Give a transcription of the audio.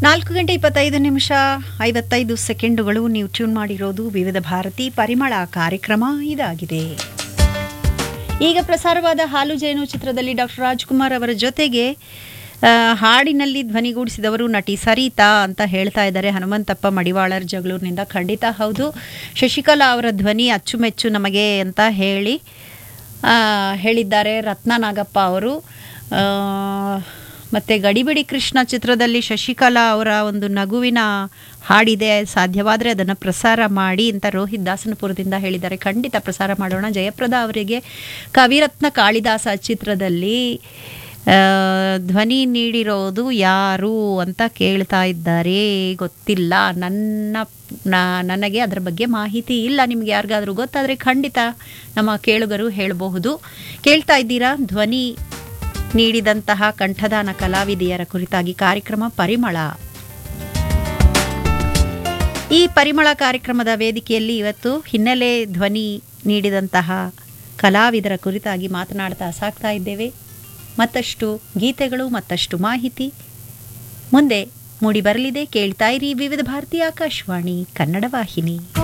ನಾಲ್ಕು ಗಂಟೆ ಇಪ್ಪತ್ತೈದು ನಿಮಿಷ ಐವತ್ತೈದು ಸೆಕೆಂಡುಗಳು ನೀವು ಟ್ಯೂನ್ ಮಾಡಿರೋದು ವಿವಿಧ ಭಾರತಿ ಪರಿಮಳ ಕಾರ್ಯಕ್ರಮ ಇದಾಗಿದೆ ಈಗ ಪ್ರಸಾರವಾದ ಹಾಲು ಜೇನು ಚಿತ್ರದಲ್ಲಿ ಡಾಕ್ಟರ್ ರಾಜ್ಕುಮಾರ್ ಅವರ ಜೊತೆಗೆ ಆ, ಹಾಡಿನಲ್ಲಿ ಧ್ವನಿಗೂಡಿಸಿದವರು ನಟಿ ಸರಿತಾ ಅಂತ ಹೇಳ್ತಾ ಇದ್ದಾರೆ ಹನುಮಂತಪ್ಪ ಮಡಿವಾಳರ್ ಜಗಳೂರಿನಿಂದ ಖಂಡಿತ ಹೌದು ಶಶಿಕಲಾ ಅವರ ಧ್ವನಿ ಅಚ್ಚುಮೆಚ್ಚು ನಮಗೆ ಅಂತ ಹೇಳಿ ಆ, ಹೇಳಿದ್ದಾರೆ ರತ್ನ ನಾಗಪ್ಪ ಅವರು ಆ, ಮತ್ತೆ ಗಡಿಬಿಡಿ ಕೃಷ್ಣ ಚಿತ್ರದಲ್ಲಿ ಶಶಿಕಲಾ ಅವರ ಒಂದು ನಗುವಿನ ಹಾಡಿದೆ ಸಾಧ್ಯವಾದರೆ ಅದನ್ನು ಪ್ರಸಾರ ಮಾಡಿ ಅಂತ ರೋಹಿತ್ ದಾಸನಪುರದಿಂದ ಹೇಳಿದ್ದಾರೆ ಖಂಡಿತ ಪ್ರಸಾರ ಮಾಡೋಣ ಜಯಪ್ರದಾ ಅವರಿಗೆ ಕವಿರತ್ನ ಕಾಳಿದಾಸ ಚಿತ್ರದಲ್ಲಿ ಆ, ಧ್ವನಿ ನೀಡಿರೋದು ಯಾರು ಅಂತ ಕೇಳ್ತಾ ಇದ್ದಾರೆ ಗೊತ್ತಿಲ್ಲ ನನ್ನ ನ- ನನಗೆ ಅದರ ಬಗ್ಗೆ ಮಾಹಿತಿ ಇಲ್ಲ ನಿಮ್ಗೆ ಯಾರಿಗಾದ್ರೂ ಗೊತ್ತಾದರೆ ಖಂಡಿತ ನಮ್ಮ ಕೇಳುಗರು ಹೇಳಬಹುದು ಕೇಳ್ತಾ ಇದ್ದೀರಾ ಧ್ವನಿ ನೀಡಿದಂತಹ ಕಂಠದಾನ ಕಲಾವಿದೆಯರ ಕುರಿತಾಗಿ ಕಾರ್ಯಕ್ರಮ ಪರಿಮಳ ಈ ಪರಿಮಳ ಕಾರ್ಯಕ್ರಮದ ವೇದಿಕೆಯಲ್ಲಿ ಇವತ್ತು ಹಿನ್ನೆಲೆ ಧ್ವನಿ ನೀಡಿದಂತಹ ಕಲಾವಿದರ ಕುರಿತಾಗಿ ಮಾತನಾಡ್ತಾ ಸಾಕ್ತಾ ಇದ್ದೇವೆ ಮತ್ತಷ್ಟು ಗೀತೆಗಳು ಮತ್ತಷ್ಟು ಮಾಹಿತಿ ಮುಂದೆ ಮೂಡಿ ಬರಲಿದೆ ಕೇಳ್ತಾ ಇರಿ ವಿವಿಧ ಭಾರತಿ ಆಕಾಶವಾಣಿ ಕನ್ನಡ ವಾಹಿನಿ